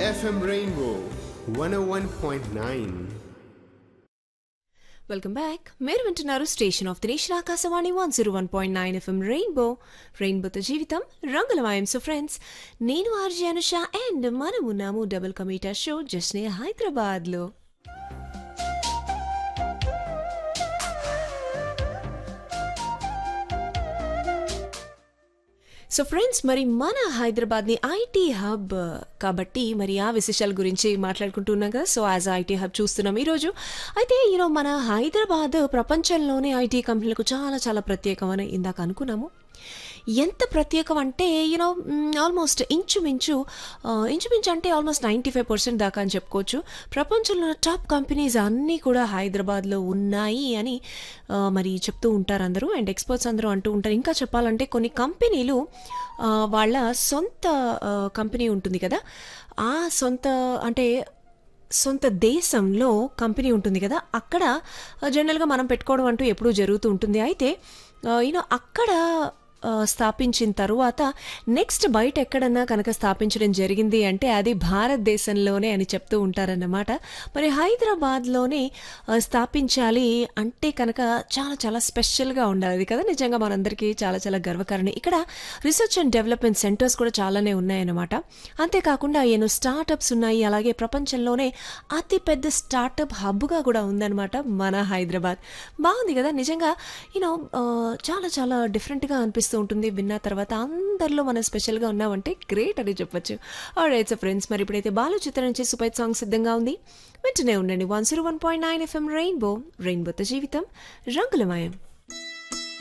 FM Rainbow 101.9. Welcome back మీరు వింటున్నారు station of the nation Akashvani one zero one point nine FM rainbow రెయిన్బోతో జీవితం రంగులమయం సో ఫ్రెండ్స్ నేను ఆర్జే అనుష అండ్ మనం ఉన్నాము డబుల్ కమీటా షో జస్నే హైదరాబాద్లో సో ఫ్రెండ్స్ మరి మన హైదరాబాద్ని ఐటీ హబ్ కాబట్టి మరి ఆ విశేషాల గురించి మాట్లాడుకుంటున్నాం కదా సో యాజ్ ఐటీ హబ్ చూస్తున్నాం ఈరోజు అయితే యూనో మన హైదరాబాద్ ప్రపంచంలోనే ఐటీ కంపెనీలకు చాలా చాలా ప్రత్యేకమని ఇందాక అనుకున్నాము ఎంత ప్రత్యేకం అంటే యూనో ఆల్మోస్ట్ ఇంచుమించు ఆ, ఇంచుమించు అంటే ఆల్మోస్ట్ నైంటీ ఫైవ్ పర్సెంట్ దాకా అని చెప్పుకోవచ్చు ప్రపంచంలో ఉన్న టాప్ కంపెనీస్ అన్నీ కూడా హైదరాబాద్లో ఉన్నాయి అని ఆ, మరి చెప్తూ ఉంటారు అందరూ అండ్ ఎక్స్పర్ట్స్ అందరూ అంటూ ఉంటారు ఇంకా చెప్పాలంటే కొన్ని కంపెనీలు ఆ, వాళ్ళ సొంత ఆ, కంపెనీ ఉంటుంది కదా ఆ సొంత అంటే సొంత దేశంలో కంపెనీ ఉంటుంది కదా అక్కడ ఆ, జనరల్గా మనం పెట్టుకోవడం అంటూ ఎప్పుడూ జరుగుతూ ఉంటుంది అయితే యూనో అక్కడ ఆ, స్థాపించిన తరువాత నెక్స్ట్ బయట ఎక్కడన్నా కనుక స్థాపించడం జరిగింది అంటే అది భారతదేశంలోనే అని చెప్తూ ఉంటారన్నమాట మరి హైదరాబాద్లోనే ఆ, స్థాపించాలి అంటే కనుక చాలా చాలా స్పెషల్గా ఉండాలి కదా నిజంగా మనందరికీ చాలా చాలా గర్వకారణం ఇక్కడ రీసెర్చ్ అండ్ డెవలప్మెంట్ సెంటర్స్ కూడా చాలానే ఉన్నాయన్నమాట అంతేకాకుండా ఎన్నో స్టార్టప్స్ ఉన్నాయి అలాగే ప్రపంచంలోనే అతి పెద్ద స్టార్టప్ హబ్గా కూడా ఉందన్నమాట మన హైదరాబాద్ బాగుంది కదా నిజంగా యూనో చాలా చాలా డిఫరెంట్గా అనిపిస్తూ ఉంటుంది విన్న తర్వాత అందరిలో మనం స్పెషల్గా ఉన్నామంటే గ్రేట్ అని చెప్పొచ్చు రైట్స్ ఫ్రెండ్స్ మరి ఇప్పుడైతే బాలు చిత్రం నుంచి సూపర్ సాంగ్ సిద్ధంగా ఉంది వెంటనే ఉండండి one zero one point nine FM rainbow రెయిన్బోతో జీవితం రంగులమయం